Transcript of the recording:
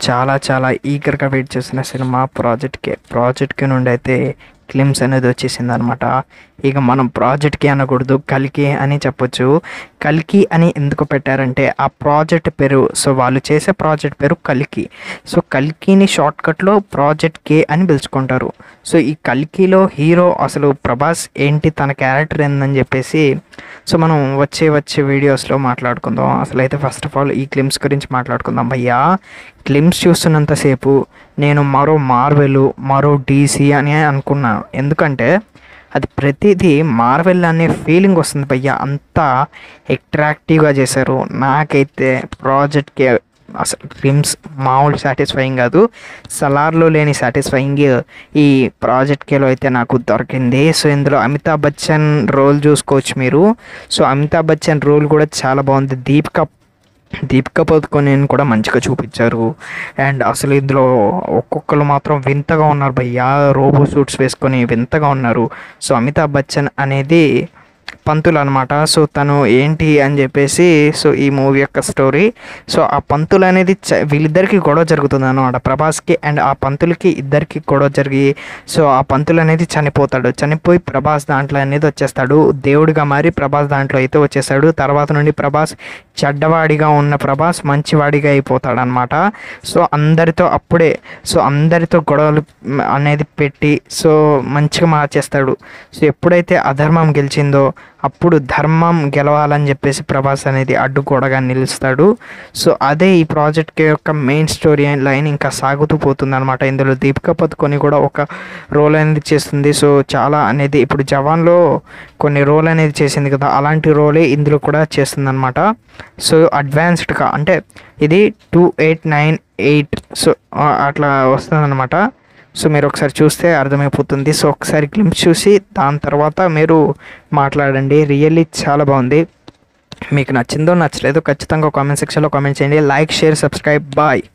చాలా చాలా ఈగర్గా వెయిట్ చేస్తున్న సినిమా ప్రాజెక్ట్కే ప్రాజెక్ట్కి నుండి అయితే క్లిమ్స్ అనేది వచ్చేసింది అనమాట ఇక మనం ప్రాజెక్ట్కి అనకూడదు కల్కి అని చెప్పొచ్చు కల్కి అని ఎందుకు పెట్టారంటే ఆ ప్రాజెక్ట్ పేరు సో వాళ్ళు చేసే ప్రాజెక్ట్ పేరు కల్కి సో కల్కిని షార్ట్కట్లో ప్రాజెక్ట్ కే అని పిలుచుకుంటారు సో ఈ కల్కిలో హీరో అసలు ప్రభాస్ ఏంటి తన క్యారెక్టర్ ఏందని చెప్పేసి సో మనం వచ్చే వచ్చే వీడియోస్లో మాట్లాడుకుందాం అసలు అయితే ఫస్ట్ ఆఫ్ ఆల్ ఈ క్లిమ్స్ గురించి మాట్లాడుకుందాం భయ్యా క్లిమ్స్ చూస్తున్నంతసేపు నేను మరో మార్వెల్ మరో డీసీ అని అనుకున్నాను ఎందుకంటే అది ప్రతిదీ మార్వెల్ అనే ఫీలింగ్ వస్తుంది భయ్య అంతా అట్రాక్టివ్గా చేశారు నాకైతే ప్రాజెక్ట్కి అసలు క్లిమ్స్ మామూలు సాటిస్ఫైయింగ్ కాదు సలార్లో లేని సాటిస్ఫైయింగ్ ఈ ప్రాజెక్ట్ కేలో అయితే నాకు దొరికింది సో ఇందులో అమితాబ్ బచ్చన్ రోల్ చూసుకోవచ్చు మీరు సో అమితాబ్ బచ్చన్ రోల్ కూడా చాలా బాగుంది దీపిక దీపిక పదుకొనేని కూడా మంచిగా చూపించారు అండ్ అసలు ఇందులో ఒక్కొక్కరు మాత్రం వింతగా ఉన్నారు భయ్యా రోబో సూట్స్ వేసుకొని వింతగా ఉన్నారు సో అమితాబ్ బచ్చన్ అనేది పంతులు అనమాట సో తను ఏంటి అని చెప్పేసి సో ఈ మూవీ యొక్క స్టోరీ సో ఆ పంతులు అనేది చ- వీళ్ళిద్దరికి గొడవ జరుగుతుంది అనమాట ప్రభాస్కి అండ్ ఆ పంతులకి ఇద్దరికి గొడవ జరిగి సో ఆ పంతులు అనేది చనిపోతాడు చనిపోయి ప్రభాస్ దాంట్లో అనేది వచ్చేస్తాడు దేవుడిగా మారి ప్రభాస్ దాంట్లో అయితే వచ్చేస్తాడు తర్వాత నుండి ప్రభాస్ చెడ్డవాడిగా ఉన్న ప్రభాస్ మంచివాడిగా అయిపోతాడు అనమాట సో అందరితో అప్పుడే సో అందరితో గొడవలు మ్, అనేది పెట్టి సో మంచిగా మార్చేస్తాడు సో ఎప్పుడైతే అధర్మం గెలిచిందో అప్పుడు ధర్మం గెలవాలని చెప్పేసి ప్రభాస్ అనేది అడ్డుగోడగా నిలుస్తాడు సో అదే ఈ ప్రాజెక్ట్ యొక్క మెయిన్ స్టోరీ లైన్ ఇంకా సాగుతూ పోతుంది అనమాట ఇందులో దీపిక పదుకొని కూడా ఒక రోల్ అనేది చేస్తుంది సో చాలా అనేది ఇప్పుడు జవాన్లో కొన్ని రోల్ అనేది చేసింది కదా అలాంటి రోలే ఇందులో కూడా చేస్తుంది అనమాట సో అడ్వాన్స్డ్గా అంటే ఇది two eight nine eight so ఆ, అట్లా వస్తుంది అనమాట సో మీరు ఒకసారి చూస్తే అర్థమైపోతుంది సో ఒకసారి క్లిప్స్ చూసి దాని తర్వాత మీరు మాట్లాడండి రియల్లీ చాలా బాగుంది మీకు నచ్చిందో నచ్చలేదో ఖచ్చితంగా కామెంట్ సెక్షన్లో కామెంట్ చేయండి లైక్ షేర్ సబ్స్క్రైబ్ బాయ్